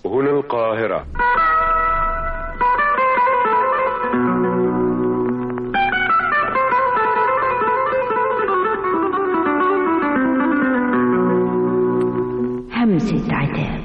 هنا القاهرة همسة عتاب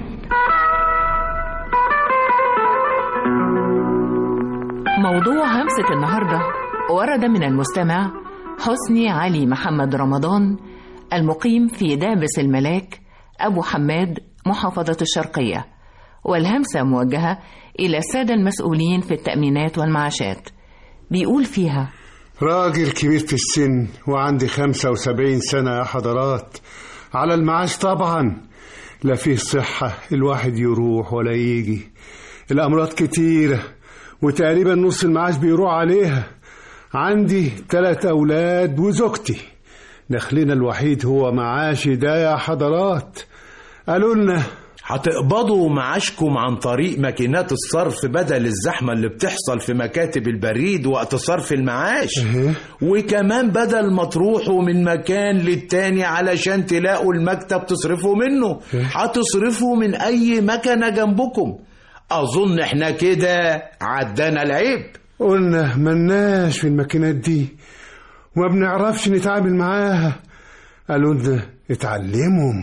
موضوع همسة النهاردة ورد من المستمع حسني علي محمد رمضان المقيم في دابس الملاك أبو حماد محافظة الشرقية والهمسة موجهة إلى السادة المسؤولين في التأمينات والمعاشات بيقول فيها راجل كبير في السن وعندي خمسة وسبعين سنة يا حضرات على المعاش طبعا لا فيه صحة الواحد يروح ولا يجي الأمراض كتيرة وتقريبا نص المعاش بيروح عليها عندي تلات أولاد وزوجتي دخلنا الوحيد هو معاشي ده يا حضرات قالوا لنا هتقبضوا معاشكم عن طريق ماكينات الصرف بدل الزحمة اللي بتحصل في مكاتب البريد وقت صرف المعاش وكمان بدل ما تروحوا من مكان للتاني علشان تلاقوا المكتب تصرفوا منه هتصرفوا من أي مكنة جنبكم أظن احنا كده عدانا العيب قلنا ملناش في الماكينات دي وما بنعرفش نتعامل معاها قالوا لنا اتعلموا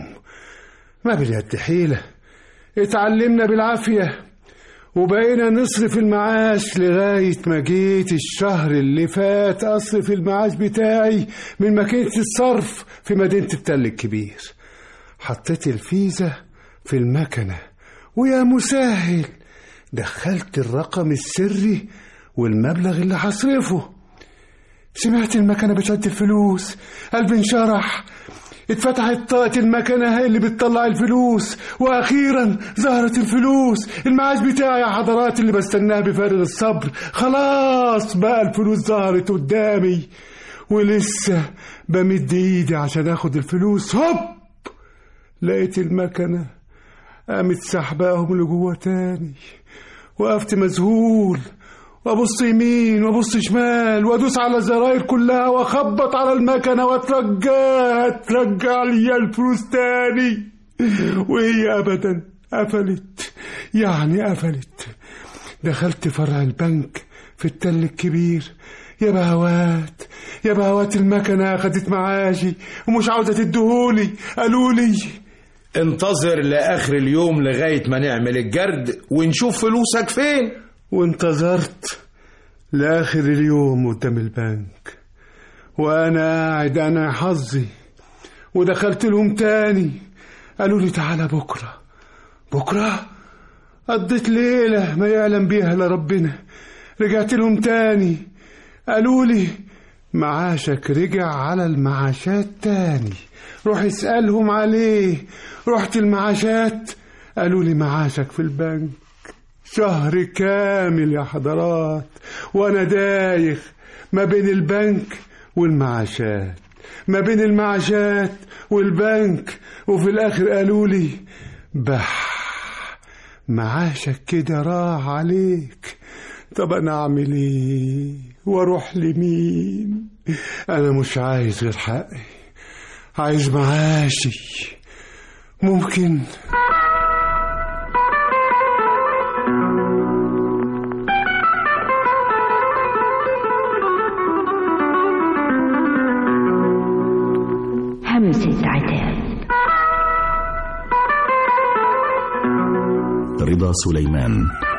ما باليد حيلة اتعلمنا بالعافية وبقينا نصرف المعاش لغاية ما جيت الشهر اللي فات أصرف المعاش بتاعي من ماكينة الصرف في مدينة التل الكبير حطيت الفيزا في المكنة ويا مسهل دخلت الرقم السري والمبلغ اللي هصرفه سمعت المكنة بتعد الفلوس قلبي انشرح اتفتحت طاقة المكنة هي اللي بتطلع الفلوس وأخيرا ظهرت الفلوس المعاش بتاعي يا حضرات اللي بستناه بفارغ الصبر خلاص بقى الفلوس ظهرت قدامي ولسه بمد ايدي عشان اخد الفلوس هوب لقيت المكنة قامت سحباهم لجوه تاني وقفت مذهول وابص يمين وابص شمال وادوس على الزراير كلها واخبط على المكنه واترجاها ترجع لي الفلوس تاني وهي ابدا قفلت يعني قفلت دخلت فرع البنك في التل الكبير يا بهوات يا بهوات المكنه اخدت معاشي ومش عاوزه تديهولي قالوا لي انتظر لآخر اليوم لغاية ما نعمل الجرد ونشوف فلوسك فين وانتظرت لآخر اليوم قدام البنك وأنا قاعد أنا حظي ودخلت لهم تاني قالوا لي تعالى بكرة بكرة قضيت ليلة ما يعلم بيها إلا ربنا رجعت لهم تاني قالوا لي معاشك رجع على المعاشات تاني روح اسألهم عليه رحت المعاشات قالوا لي معاشك في البنك شهر كامل يا حضرات وانا دايخ ما بين البنك والمعاشات ما بين المعاشات والبنك وفي الاخر قالوا لي بح معاشك كده راح عليك طب انا اعمل ايه واروح لمين انا مش عايز غير حقي عايز معاشي ممكن همسة عتاب رضا سليمان